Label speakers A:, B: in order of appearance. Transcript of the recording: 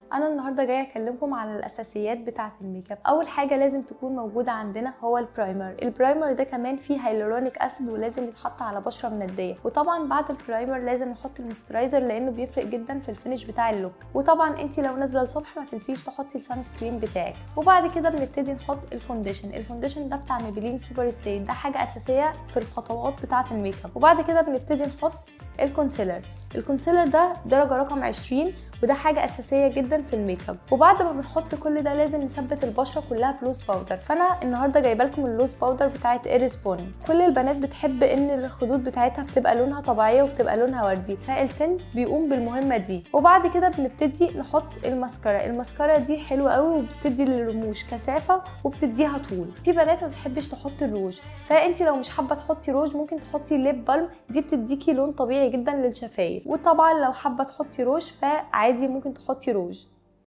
A: انا النهارده جايه اكلمكم على الاساسيات بتاعه الميك اب اول حاجه لازم تكون موجوده عندنا هو البرايمر البرايمر ده كمان فيه هيلورونيك اسيد ولازم يتحط على بشره منديه وطبعا بعد البرايمر لازم نحط المسترايزر لانه بيفرق جدا في الفينش بتاع اللوك وطبعا انت لو نازله الصبح ما تنسيش تحطي السان سكرين بتاعك وبعد كده بنبتدي نحط الفونديشن الفونديشن ده بتاع ميبلين سوبر ستي ده حاجه اساسيه في الخطوات بتاعه الميك اب وبعد كده بنبتدي نحط الكونسيلر الكونسيلر ده درجه رقم 20 وده حاجه اساسيه جدا في الميك اب وبعد ما بنحط كل ده لازم نثبت البشره كلها بلوز باودر فانا النهارده جايبه لكم اللوز باودر بتاعه ايريس بون كل البنات بتحب ان الخدود بتاعتها بتبقى لونها طبيعيه وبتبقى لونها وردي فالتنت بيقوم بالمهمه دي وبعد كده بنبتدي نحط الماسكارا الماسكارا دي حلوه قوي وبتدي للرموش كثافه وبتديها طول في بنات ما بتحبش تحط الروج فانت لو مش حابه تحطي روج ممكن تحطي ليب بالم دي بتديكي لون طبيعي جدا للشفايف وطبعا لو حابه تحطي روج فعادي ممكن تحطي روج